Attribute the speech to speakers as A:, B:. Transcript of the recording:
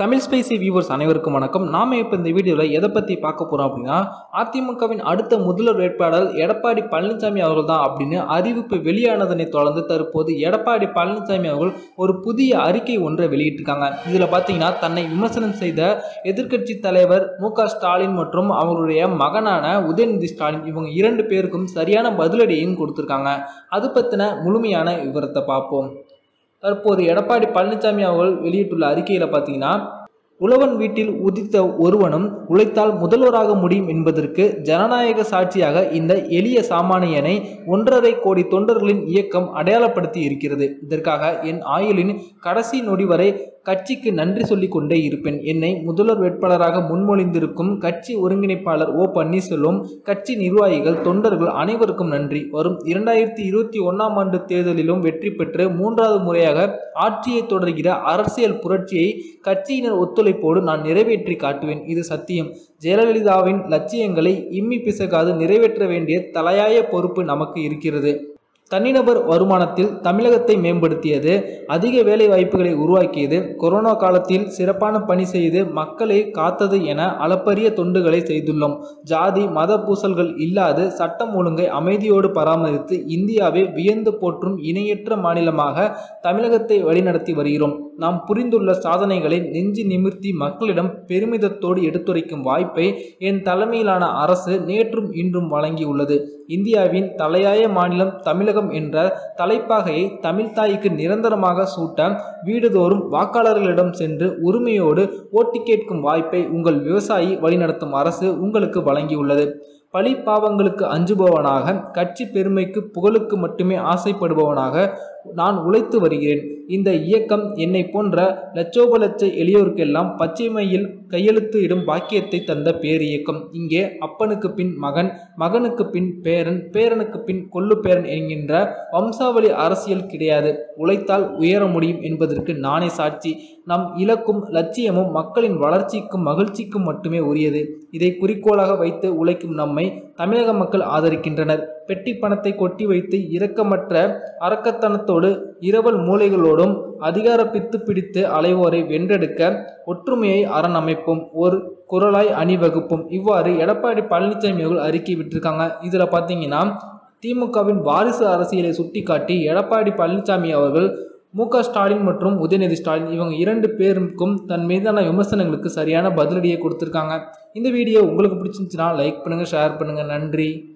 A: Tamil spicy viewers அனைவருக்கும் வணக்கம் நாம இப்போ இந்த வீடியோவில் எதை பற்றி பார்க்க போகிறோம் அப்படின்னா அதிமுகவின் அடுத்த முதல்வர் வேட்பாளர் எடப்பாடி பழனிசாமி அவர்கள் தான் அப்படின்னு அறிவிப்பு வெளியானதனை தொடர்ந்து தற்போது எடப்பாடி பழனிசாமி அவர்கள் ஒரு புதிய அறிக்கை ஒன்றை வெளியிட்டிருக்காங்க இதில் பார்த்தீங்கன்னா தன்னை விமர்சனம் செய்த எதிர்க்கட்சி தலைவர் மு க ஸ்டாலின் மற்றும் அவருடைய மகனான உதயநிதி ஸ்டாலின் இவங்க இரண்டு பேருக்கும் சரியான பதிலடியையும் கொடுத்துருக்காங்க அது பற்றின முழுமையான விவரத்தை பார்ப்போம் தற்போது எடப்பாடி பழனிசாமி அவர்கள் வெளியிட்டுள்ள அறிக்கையில் பார்த்தீங்கன்னா உழவன் வீட்டில் உதித்த ஒருவனும் உழைத்தால் முதல்வராக முடியும் என்பதற்கு ஜனநாயக சாட்சியாக இந்த எளிய சாமானியனை ஒன்றரை கோடி தொண்டர்களின் இயக்கம் அடையாளப்படுத்தி இருக்கிறது இதற்காக என் ஆயுளின் கடைசி நொடி வரை கட்சிக்கு நன்றி சொல்லிக் கொண்டே இருப்பேன் என்னை முதல்வர் வேட்பாளராக முன்மொழிந்திருக்கும் கட்சி ஒருங்கிணைப்பாளர் ஓ பன்னீர்செல்வம் கட்சி நிர்வாகிகள் தொண்டர்கள் அனைவருக்கும் நன்றி வரும் இரண்டாயிரத்தி இருபத்தி ஒன்றாம் ஆண்டு தேர்தலிலும் வெற்றி பெற்று மூன்றாவது முறையாக ஆட்சியை தொடர்கிற அரசியல் புரட்சியை கட்சியினர் ஒத்துழைப்போடு நான் நிறைவேற்றி காட்டுவேன் இது சத்தியம் ஜெயலலிதாவின் லட்சியங்களை இம்மி பிசகாது நிறைவேற்ற வேண்டிய தலையாய பொறுப்பு நமக்கு இருக்கிறது தனிநபர் வருமானத்தில் தமிழகத்தை மேம்படுத்தியது அதிக வேலை வாய்ப்புகளை உருவாக்கியது கொரோனா காலத்தில் சிறப்பான பணி செய்து மக்களை காத்தது என அளப்பரிய தொண்டுகளை செய்துள்ளோம் ஜாதி மத பூசல்கள் இல்லாது சட்டம் ஒழுங்கை அமைதியோடு பராமரித்து இந்தியாவை வியந்து போற்றும் இணையற்ற மாநிலமாக தமிழகத்தை வழிநடத்தி வருகிறோம் நாம் புரிந்துள்ள சாதனைகளை நெஞ்சு நிமிர்த்தி மக்களிடம் பெருமிதத்தோடு எடுத்துரைக்கும் வாய்ப்பை என் தலைமையிலான அரசு நேற்றும் இன்றும் வழங்கியுள்ளது இந்தியாவின் தலையாய மாநிலம் தமிழகம் என்ற தலைப்பாகையை தமிழ்தாய்க்கு நிரந்தரமாக சூட்ட வீடுதோறும் வாக்காளர்களிடம் சென்று உரிமையோடு ஓட்டு கேட்கும் வாய்ப்பை உங்கள் விவசாயி வழிநடத்தும் அரசு உங்களுக்கு வழங்கியுள்ளது பழி பாவங்களுக்கு அஞ்சுபவனாக கட்சி பெருமைக்கு புகழுக்கு மட்டுமே ஆசைப்படுபவனாக நான் உழைத்து வருகிறேன் இந்த இயக்கம் என்னை போன்ற லட்சோப லட்ச எளியோருக்கெல்லாம் பச்சைமையில் கையெழுத்து இடும் பாக்கியத்தை தந்த பேரியக்கம் இங்கே அப்பனுக்கு பின் மகன் மகனுக்கு பின் பேரன் பேரனுக்கு பின் கொள்ளு பேரன் என்கின்ற வம்சாவளி அரசியல் கிடையாது உழைத்தால் உயர முடியும் என்பதற்கு நானே சாட்சி நம் இலக்கும் லட்சியமும் மக்களின் வளர்ச்சிக்கும் மகிழ்ச்சிக்கும் மட்டுமே உரியது இதை குறிக்கோளாக வைத்து உழைக்கும் நம்மை தமிழக மக்கள் ஆதரிக்கின்றனர் பெட்டி பணத்தை கொட்டி வைத்து இரக்கமற்ற அரக்கத்தனத்தோடு இரவல் மூளைகளோடும் அதிகார பித்து பிடித்து அலைவோரை வென்றெடுக்க ஒற்றுமையை அரணமைப்போம் ஒரு குரலாய் அணிவகுப்போம் இவ்வாறு எடப்பாடி பழனிசாமி அவர்கள் அறிக்கை விட்டிருக்காங்க இதில் பார்த்தீங்கன்னா திமுகவின் வாரிசு அரசியலை சுட்டிக்காட்டி எடப்பாடி பழனிசாமி அவர்கள் மு க ஸ்டாலின் மற்றும் உதயநிதி ஸ்டாலின் இவங்க இரண்டு பேருக்கும் தன் மீதான விமர்சனங்களுக்கு சரியான பதிலடியை கொடுத்துருக்காங்க இந்த வீடியோ உங்களுக்கு பிடிச்சிருந்துச்சுன்னா லைக் பண்ணுங்கள் ஷேர் பண்ணுங்கள் நன்றி